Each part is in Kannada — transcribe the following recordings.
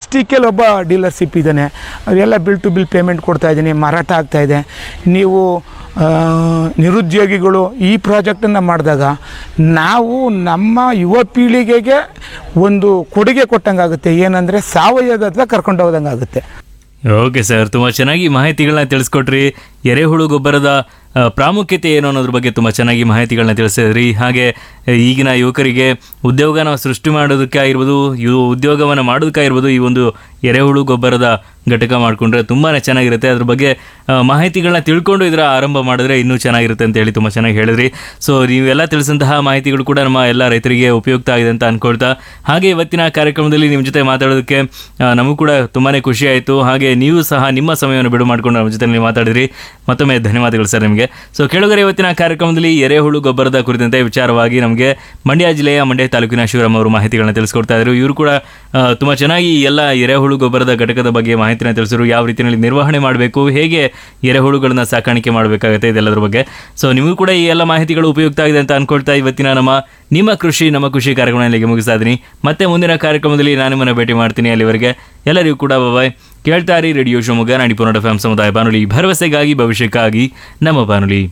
ಎಸ್ ಟಿ ಕೆಲ್ ಒಬ್ಬ ಡೀಲರ್ಶಿಪ್ ಇದ್ದಾನೆ ಅವರೆಲ್ಲ ಬಿಲ್ ಟು ಬಿಲ್ ಪೇಮೆಂಟ್ ಕೊಡ್ತಾ ಇದ್ದೀನಿ ಮಾರಾಟ ಆಗ್ತಾ ಇದೆ ನೀವು ಆ, ನಿರುದ್ಯೋಗಿಗಳು ಈ ಪ್ರಾಜೆಕ್ಟನ್ನು ಮಾಡಿದಾಗ ನಾವು ನಮ್ಮ ಯುವ ಪೀಳಿಗೆಗೆ ಒಂದು ಕೊಡುಗೆ ಕೊಟ್ಟಂಗಾಗುತ್ತೆ ಏನಂದರೆ ಸಾವಯವದ ಕರ್ಕೊಂಡು ಹೋದಂಗಾಗುತ್ತೆ ಓಕೆ ಸರ್ ತುಂಬ ಚೆನ್ನಾಗಿ ಮಾಹಿತಿಗಳನ್ನ ತಿಳಿಸ್ಕೊಟ್ರಿ ಎರೆಹುಳು ಗೊಬ್ಬರದ ಆ, ಪ್ರಾಮುಖ್ಯತೆ ಏನು ಅನ್ನೋದ್ರ ಬಗ್ಗೆ ತುಂಬ ಚೆನ್ನಾಗಿ ಮಾಹಿತಿಗಳನ್ನ ತಿಳಿಸಿದ್ರಿ ಹಾಗೆ ಆ, ಈಗಿನ ಯುವಕರಿಗೆ ಉದ್ಯೋಗನ ಸೃಷ್ಟಿ ಮಾಡೋದಕ್ಕೆ ಆಗಿರ್ಬೋದು ಇವು ಉದ್ಯೋಗವನ್ನು ಮಾಡೋದಕ್ಕಾಗಿರ್ಬೋದು ಈ ಒಂದು ಎರೆಹುಳು ಗೊಬ್ಬರದ ಘಟಕ ಮಾಡಿಕೊಂಡ್ರೆ ತುಂಬಾ ಚೆನ್ನಾಗಿರುತ್ತೆ ಅದ್ರ ಬಗ್ಗೆ ಆ, ಮಾಹಿತಿಗಳನ್ನ ತಿಳ್ಕೊಂಡು ಇದರ ಆರಂಭ ಮಾಡಿದ್ರೆ ಇನ್ನೂ ಚೆನ್ನಾಗಿರುತ್ತೆ ಅಂತ ಹೇಳಿ ತುಂಬ ಚೆನ್ನಾಗಿ ಹೇಳಿದ್ರಿ ಸೊ ನೀವೆಲ್ಲ ತಿಳಿಸಿದಂತಹ ಮಾಹಿತಿಗಳು ಕೂಡ ನಮ್ಮ ಎಲ್ಲ ರೈತರಿಗೆ ಉಪಯುಕ್ತ ಆಗಿದೆ ಅಂತ ಅನ್ಕೊಳ್ತಾ ಹಾಗೆ ಇವತ್ತಿನ ಕಾರ್ಯಕ್ರಮದಲ್ಲಿ ನಿಮ್ಮ ಜೊತೆ ಮಾತಾಡೋದಕ್ಕೆ ಆ, ನಮಗೂ ಕೂಡ ತುಂಬಾ ಖುಷಿ ಆಯಿತು ಹಾಗೆ ನೀವು ಸಹ ನಿಮ್ಮ ಸಮಯವನ್ನು ಬಿಡು ಮಾಡಿಕೊಂಡು ನಮ್ಮ ಜೊತೆ ನೀವು ಮಾತಾಡಿದ್ರಿ ಮತ್ತೊಮ್ಮೆ ಧನ್ಯವಾದಗಳು ಸರ್ ನಿಮಗೆ ಸೊ ಕೇಳುಗರೆ ಇವತ್ತಿನ ಕಾರ್ಯಕ್ರಮದಲ್ಲಿ ಎರೆಹುಳು ಗೊಬ್ಬರದ ಕುರಿತಂತೆ ವಿಚಾರವಾಗಿ ನಮಗೆ ಮಂಡ್ಯ ಜಿಲ್ಲೆಯ ಮಂಡ್ಯ ತಾಲೂಕಿನ ಶಿವರಾಮ್ ಅವರು ಮಾಹಿತಿಗಳನ್ನ ತಿಳಿಸ್ಕೊಡ್ತಾ ಇದ್ರು ಇವರು ಕೂಡ ಆ, ತುಂಬ ಚೆನ್ನಾಗಿ ಈ ಎಲ್ಲ ಎರೆಹುಳು ಗೊಬ್ಬರದ ಘಟಕದ ಬಗ್ಗೆ ಮಾಹಿತಿನ ತಿಳಿಸಿದ್ರು ಯಾವ ರೀತಿಯಲ್ಲಿ ನಿರ್ವಹಣೆ ಮಾಡಬೇಕು ಹೇಗೆ ಎರೆಹುಳುಗಳನ್ನ ಸಾಕಾಣಿಕೆ ಮಾಡಬೇಕಾಗುತ್ತೆ ಇದೆಲ್ಲದ್ರ ಬಗ್ಗೆ ಸೊ ನಿಮಗೂ ಕೂಡ ಈ ಎಲ್ಲ ಮಾಹಿತಿಗಳು ಉಪಯುಕ್ತ ಆಗಿದೆ ಅಂತ ಅನ್ಕೊಳ್ತಾ ಇವತ್ತಿನ ನಮ್ಮ ನಿಮ್ಮ ಕೃಷಿ ನಮ್ಮ ಖುಷಿ ಕಾರ್ಯಕ್ರಮ ಇಲ್ಲಿಗೆ ಮುಗಿಸ್ತಾ ಇದ್ದೀನಿ ಮತ್ತೆ ಮುಂದಿನ ಕಾರ್ಯಕ್ರಮದಲ್ಲಿ ನಾನು ನಿಮ್ಮನ್ನು ಭೇಟಿ ಮಾಡ್ತೀನಿ ಅಲ್ಲಿವರೆಗೆ ಎಲ್ಲರಿಗೂ ಕೂಡ ಬಾಯ್ ಕೇಳ್ತಾ ಇರಿ radio Shivamogga Nadipura F M ಸಮುದಾಯ ಬಾನುಲಿ ಭರವಸೆಗಾಗಿ ಭವಿಷ್ಯಕ್ಕಾಗಿ ನಮ್ಮ ಬಾನುಲಿ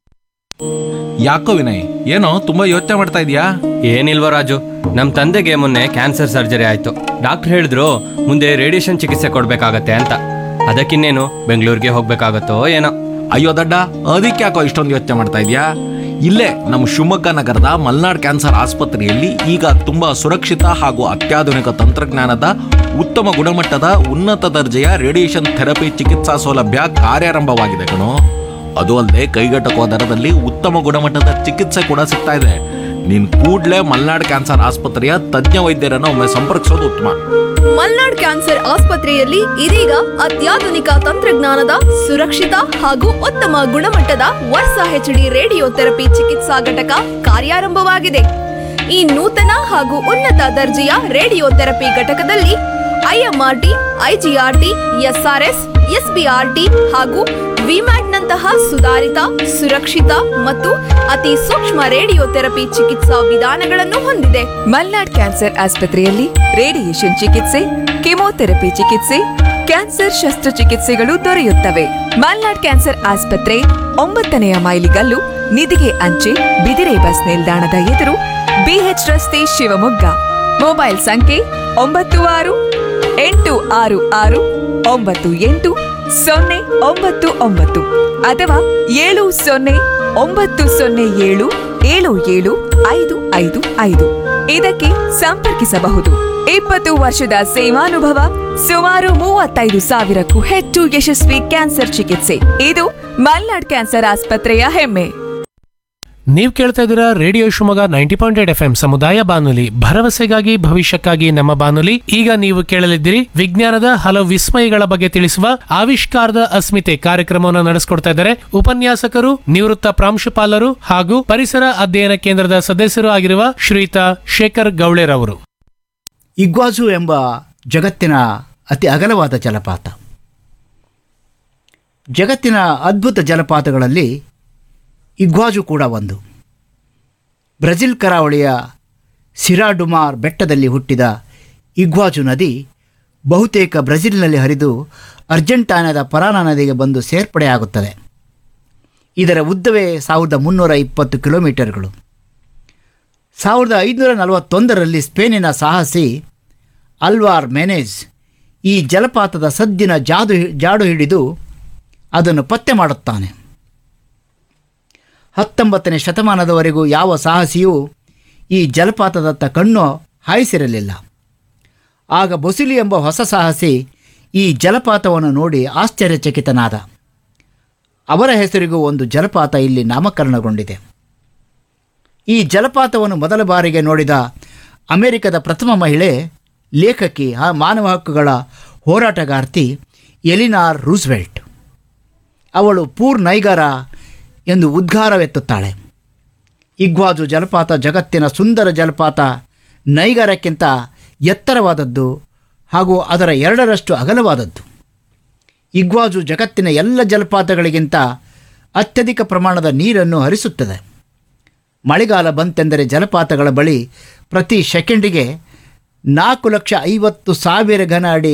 ಯಾಕೋ ವಿನಯ್ ಏನೋ ತುಂಬಾ ಯೋಚನೆ ಮಾಡ್ತಾ ಇದೀಯಾ ಏನಿಲ್ವ ರಾಜು ನಮ್ಮ ತಂದೆಗೆ ಮೊನ್ನೆ ಕ್ಯಾನ್ಸರ್ ಸರ್ಜರಿ ಆಯ್ತು ಡಾಕ್ಟರ್ ಹೇಳಿದ್ರು ಮುಂದೆ ರೇಡಿಯೇಷನ್ ಚಿಕಿತ್ಸೆ ಕೊಡ್ಬೇಕಾಗತ್ತೆ ಅಂತ ಅದಕ್ಕಿನ್ನೇನು ಬೆಂಗಳೂರಿಗೆ ಹೋಗ್ಬೇಕಾಗತ್ತೋ ಏನೋ ಅಯ್ಯೋ ದಡ್ಡ ಅದಕ್ಕೆ ಯಾಕೋ ಇಷ್ಟೊಂದು ಯೋಚನೆ ಮಾಡ್ತಾ ಇದೀಯಾ ಇಲ್ಲೇ ನಮ್ಮ ಶಿವಮೊಗ್ಗ ನಗರದ ಮಲ್ನಾಡ್ ಕ್ಯಾನ್ಸರ್ ಆಸ್ಪತ್ರೆಯಲ್ಲಿ ಈಗ ತುಂಬಾ ಸುರಕ್ಷಿತ ಹಾಗೂ ಅತ್ಯಾಧುನಿಕ ತಂತ್ರಜ್ಞಾನದ ಉತ್ತಮ ಗುಣಮಟ್ಟದ ಉನ್ನತ ದರ್ಜೆಯ ರೇಡಿಯೇಷನ್ ಥೆರಪಿ ಚಿಕಿತ್ಸಾ ಸೌಲಭ್ಯ ಕಾರ್ಯಾರಂಭವಾಗಿದೆ ಕಣೋ ಅದು ಅಲ್ಲದೆ ಕೈಗೆಟಕುವ ದರದಲ್ಲಿ ಉತ್ತಮ ಗುಣಮಟ್ಟದ ಚಿಕಿತ್ಸೆ ಕೂಡ ಸಿಗ್ತಾ ಇದೆ ನೀನ್ ಕೂಡ್ಲೇ ಮಲ್ನಾಡ್ ಕ್ಯಾನ್ಸರ್ ಆಸ್ಪತ್ರೆಯ ತಜ್ಞ ವೈದ್ಯರನ್ನು ಒಮ್ಮೆ ಸಂಪರ್ಕಿಸೋದು ಉತ್ತಮ ಮಲ್ನಾಡ್ ಕ್ಯಾನ್ಸರ್ ಆಸ್ಪತ್ರೆಯಲ್ಲಿ ಇದೀಗ ಅತ್ಯಾಧುನಿಕ ತಂತ್ರಜ್ಞಾನದ ಸುರಕ್ಷಿತ ಹಾಗೂ ಉತ್ತಮ ಗುಣಮಟ್ಟದ ವರ್ಷ ಹೆಚ್ಡಿ ರೇಡಿಯೋ ಥೆರಪಿ ಚಿಕಿತ್ಸಾ ಘಟಕ ಕಾರ್ಯಾರಂಭವಾಗಿದೆ ಈ ನೂತನ ಹಾಗೂ ಉನ್ನತ ದರ್ಜೆಯ ರೇಡಿಯೋ ಥೆರಪಿ ಘಟಕದಲ್ಲಿ ಐಎಂಆರ್ಟಿ ಐಜಿಆರ್ಟಿ ಎಸ್ಆರ್ಎಸ್ ಎಸ್ಬಿಆರ್ಟಿ ಹಾಗೂ ವಿಮ್ಯಾಟ್ನಂತಹ ಸುಧಾರಿತ ಸುರಕ್ಷಿತ ಮತ್ತು ಅತಿ ಸೂಕ್ಷ್ಮ ರೇಡಿಯೋ ಥೆರಪಿ ಚಿಕಿತ್ಸಾ ವಿಧಾನಗಳನ್ನು ಹೊಂದಿದೆ ಮಲ್ನಾಡ್ ಕ್ಯಾನ್ಸರ್ ಆಸ್ಪತ್ರೆಯಲ್ಲಿ ರೇಡಿಯೇಷನ್ ಚಿಕಿತ್ಸೆ ಕೆಮೊಥೆರಪಿ ಚಿಕಿತ್ಸೆ ಕ್ಯಾನ್ಸರ್ ಶಸ್ತ್ರಚಿಕಿತ್ಸೆಗಳು ದೊರೆಯುತ್ತವೆ ಮಲ್ನಾಡ್ ಕ್ಯಾನ್ಸರ್ ಆಸ್ಪತ್ರೆ ಒಂಬತ್ತನೆಯ ಮೈಲಿಗಲ್ಲು ನಿಧಿಗೆ ಅಂಚೆ ಬಿದಿರೆ ಬಸ್ ನಿಲ್ದಾಣದ ಎದುರು ಬಿಎಚ್ ರಸ್ತೆ ಶಿವಮೊಗ್ಗ ಮೊಬೈಲ್ ಸಂಖ್ಯೆ ಒಂಬತ್ತು ಆರು ಎಂಟು ಆರು ಆರು ಒಂಬತ್ತು ಎಂಟು ಸೊನ್ನೆ ಒಂಬತ್ತು ಒಂಬತ್ತು ಅಥವಾ ಏಳು ಸೊನ್ನೆ ಒಂಬತ್ತು ಸೊನ್ನೆ ಏಳು ಏಳು ಏಳು ಐದು ಐದು ಐದು ಇದಕ್ಕೆ ಸಂಪರ್ಕಿಸಬಹುದು ಇಪ್ಪತ್ತು ವರ್ಷದ ಸೇವಾನುಭವ ಸುಮಾರು ಮೂವತ್ತೈದು ಸಾವಿರಕ್ಕೂ ಹೆಚ್ಚು ಯಶಸ್ವಿ ಕ್ಯಾನ್ಸರ್ ಚಿಕಿತ್ಸೆ ಇದು ಮಲ್ನಾಡ್ ಕ್ಯಾನ್ಸರ್ ಆಸ್ಪತ್ರೆಯ ಹೆಮ್ಮೆ ನೀವು ಕೇಳ್ತಾ ಇದ್ದೀರಾ radio Shivamogga ninety point eight F M ಸಮುದಾಯ ಬಾನುಲಿ ಭರವಸೆಗಾಗಿ ಭವಿಷ್ಯಕ್ಕಾಗಿ ನಮ್ಮ ಬಾನುಲಿ ಈಗ ನೀವು ಕೇಳಲಿದ್ದೀರಿ ವಿಜ್ಞಾನದ ಹಲವು ವಿಸ್ಮಯಗಳ ಬಗ್ಗೆ ತಿಳಿಸುವ ಆವಿಷ್ಕಾರದ ಅಸ್ಮಿತೆ ಕಾರ್ಯಕ್ರಮವನ್ನು ನಡೆಸಿಕೊಡ್ತಾ ಇದ್ದಾರೆ ಉಪನ್ಯಾಸಕರು ನಿವೃತ್ತ ಪ್ರಾಂಶುಪಾಲರು ಹಾಗೂ ಪರಿಸರ ಅಧ್ಯಯನ ಕೇಂದ್ರದ ಸದಸ್ಯರು ಆಗಿರುವ ಶ್ರೀಯುತ ಶೇಖರ್ ಗೌಳೆರವರು ಇಗ್ವಾಜು ಎಂಬ ಜಗತ್ತಿನ ಅತಿ ಅಗಲವಾದ ಜಲಪಾತ ಜಗತ್ತಿನ ಅದ್ಭುತ ಜಲಪಾತಗಳಲ್ಲಿ ಇಗ್ವಾಜು ಕೂಡ ಒಂದು ಬ್ರೆಜಿಲ್ ಕರಾವಳಿಯ ಸಿರಾಡುಮಾರ್ ಬೆಟ್ಟದಲ್ಲಿ ಹುಟ್ಟಿದ ಇಗ್ವಾಜು ನದಿ ಬಹುತೇಕ ಬ್ರೆಜಿಲ್ನಲ್ಲಿ ಹರಿದು ಅರ್ಜೆಂಟೈನಾದ ಪರಾನ ನದಿಗೆ ಬಂದು ಸೇರ್ಪಡೆಯಾಗುತ್ತದೆ ಇದರ ಉದ್ದವೇ ಸಾವಿರದ ಮುನ್ನೂರ ಇಪ್ಪತ್ತು ಕಿಲೋಮೀಟರ್ಗಳು ಸಾವಿರದ ಐದುನೂರ ನಲವತ್ತೊಂದರಲ್ಲಿ ಸ್ಪೇನಿನ ಸಾಹಸಿ ಅಲ್ವಾರ್ ಮೆನೆಜ್ ಈ ಜಲಪಾತದ ಸದ್ದಿನ ಜಾದು ಜಾಡು ಹಿಡಿದು ಅದನ್ನು ಪತ್ತೆ ಮಾಡುತ್ತಾನೆ ಹತ್ತೊಂಬತ್ತನೇ ಶತಮಾನದವರೆಗೂ ಯಾವ ಸಾಹಸಿಯೂ ಈ ಜಲಪಾತದತ್ತ ಕಣ್ಣು ಹಾಯಿಸಿರಲಿಲ್ಲ ಆಗ ಬೊಸಿಲಿ ಎಂಬ ಹೊಸ ಸಾಹಸಿ ಈ ಜಲಪಾತವನ್ನು ನೋಡಿ ಆಶ್ಚರ್ಯಚಕಿತನಾದ ಅವರ ಹೆಸರಿಗೂ ಒಂದು ಜಲಪಾತ ಇಲ್ಲಿ ನಾಮಕರಣಗೊಂಡಿದೆ ಈ ಜಲಪಾತವನ್ನು ಮೊದಲ ಬಾರಿಗೆ ನೋಡಿದ ಅಮೆರಿಕದ ಪ್ರಥಮ ಮಹಿಳೆ ಲೇಖಕಿ ಆ ಮಾನವ ಹಕ್ಕುಗಳ ಹೋರಾಟಗಾರ್ತಿ ಎಲಿನಾರ್ ರೂಸ್ವೆಲ್ಟ್ ಅವಳು ಪೂರ್ ನೈಗರ ಎಂದು ಉದ್ಗಾರವೆತ್ತುತ್ತಾಳೆ ಇಗ್ವಾಜು ಜಲಪಾತ ಜಗತ್ತಿನ ಸುಂದರ ಜಲಪಾತ ನೈಗರಕ್ಕಿಂತ ಎತ್ತರವಾದದ್ದು ಹಾಗೂ ಅದರ ಎರಡರಷ್ಟು ಅಗಲವಾದದ್ದು ಇಗ್ವಾಜು ಜಗತ್ತಿನ ಎಲ್ಲ ಜಲಪಾತಗಳಿಗಿಂತ ಅತ್ಯಧಿಕ ಪ್ರಮಾಣದ ನೀರನ್ನು ಹರಿಸುತ್ತದೆ ಮಳೆಗಾಲ ಬಂತೆಂದರೆ ಜಲಪಾತಗಳ ಬಳಿ ಪ್ರತಿ ಸೆಕೆಂಡಿಗೆ ನಾಲ್ಕು ಲಕ್ಷ ಐವತ್ತು ಸಾವಿರ ಘನ ಅಡಿ